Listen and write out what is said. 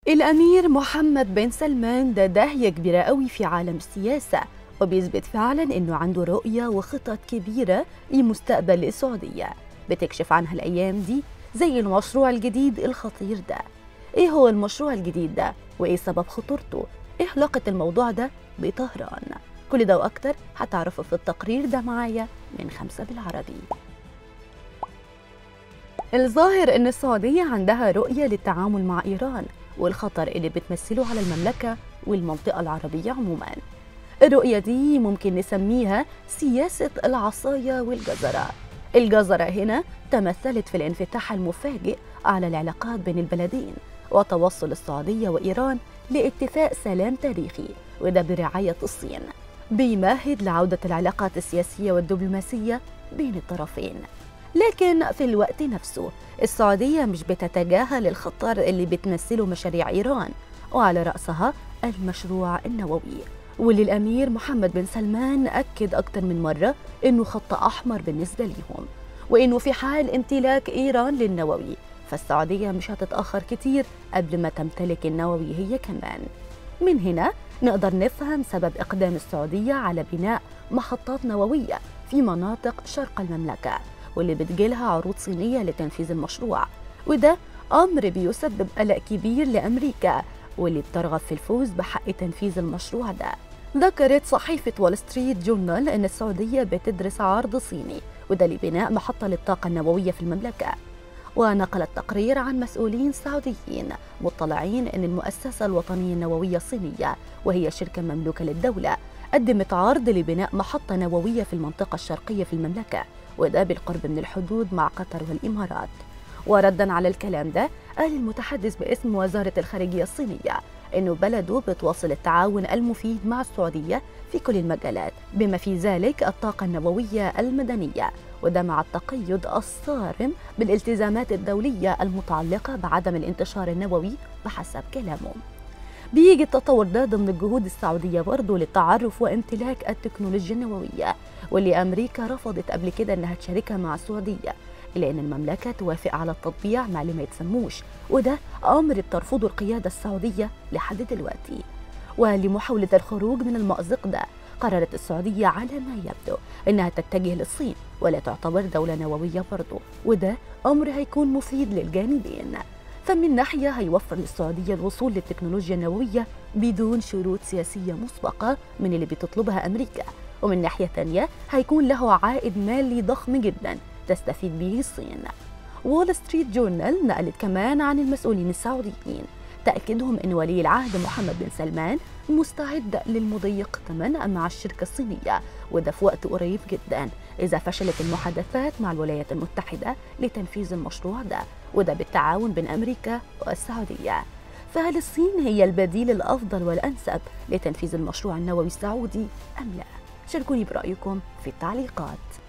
الأمير محمد بن سلمان ده داهية كبيرة قوي في عالم السياسة وبيثبت فعلا إنه عنده رؤية وخطط كبيرة لمستقبل السعودية بتكشف عنها الأيام دي زي المشروع الجديد الخطير ده إيه هو المشروع الجديد ده وإيه سبب خطورته إيه علاقة الموضوع ده بطهران كل ده وأكتر هتعرفوا في التقرير ده معايا من خمسة بالعربي الظاهر إن السعودية عندها رؤية للتعامل مع إيران والخطر اللي بتمثله على المملكة والمنطقة العربية عموما الرؤية دي ممكن نسميها سياسة العصاية والجزرة الجزرة هنا تمثلت في الانفتاح المفاجئ على العلاقات بين البلدين وتوصل السعودية وإيران لاتفاق سلام تاريخي وده برعاية الصين بيمهد لعودة العلاقات السياسية والدبلوماسية بين الطرفين لكن في الوقت نفسه السعودية مش بتتجاهل الخطر اللي بتمثله مشاريع إيران وعلى رأسها المشروع النووي واللي الأمير محمد بن سلمان أكد أكتر من مرة إنه خط أحمر بالنسبة ليهم وإنه في حال امتلاك إيران للنووي فالسعودية مش هتتأخر كتير قبل ما تمتلك النووي هي كمان من هنا نقدر نفهم سبب إقدام السعودية على بناء محطات نووية في مناطق شرق المملكة واللي بتجيلها عروض صينية لتنفيذ المشروع وده أمر بيسبب قلق كبير لأمريكا واللي بترغب في الفوز بحق تنفيذ المشروع ده ذكرت صحيفة وول ستريت جورنال أن السعودية بتدرس عرض صيني وده لبناء محطة للطاقة النووية في المملكة ونقل التقرير عن مسؤولين سعوديين مطلعين أن المؤسسة الوطنية النووية الصينية وهي شركة مملوكة للدولة قدمت عرض لبناء محطة نووية في المنطقة الشرقية في المملكة وده بالقرب من الحدود مع قطر والإمارات وردا على الكلام ده قال المتحدث باسم وزارة الخارجية الصينية أنه بلده بتواصل التعاون المفيد مع السعودية في كل المجالات بما في ذلك الطاقة النووية المدنية وده مع التقيد الصارم بالالتزامات الدولية المتعلقة بعدم الانتشار النووي بحسب كلامه بيجي التطور ده ضمن الجهود السعودية برضه للتعرف وامتلاك التكنولوجيا النووية واللي أمريكا رفضت قبل كده إنها تشاركها مع السعودية إلا أن المملكة توافق على التطبيع مع اللي ما يتسموش وده أمر بترفضه القيادة السعودية لحد دلوقتي ولمحاولة الخروج من المأزق ده قررت السعودية على ما يبدو إنها تتجه للصين ولا تعتبر دولة نووية برضه وده أمر هيكون مفيد للجانبين فمن ناحية هيوفر للسعودية الوصول للتكنولوجيا النووية بدون شروط سياسية مسبقة من اللي بتطلبها أمريكا ومن ناحية تانية هيكون له عائد مالي ضخم جدا تستفيد به الصين وول ستريت جورنال نقلت كمان عن المسؤولين السعوديين تأكيدهم أن ولي العهد محمد بن سلمان مستعد للمضي قدما مع الشركة الصينية وده في وقت قريب جدا إذا فشلت المحادثات مع الولايات المتحدة لتنفيذ المشروع ده وده بالتعاون بين أمريكا والسعودية فهل الصين هي البديل الأفضل والأنسب لتنفيذ المشروع النووي السعودي أم لا؟ شاركوني برأيكم في التعليقات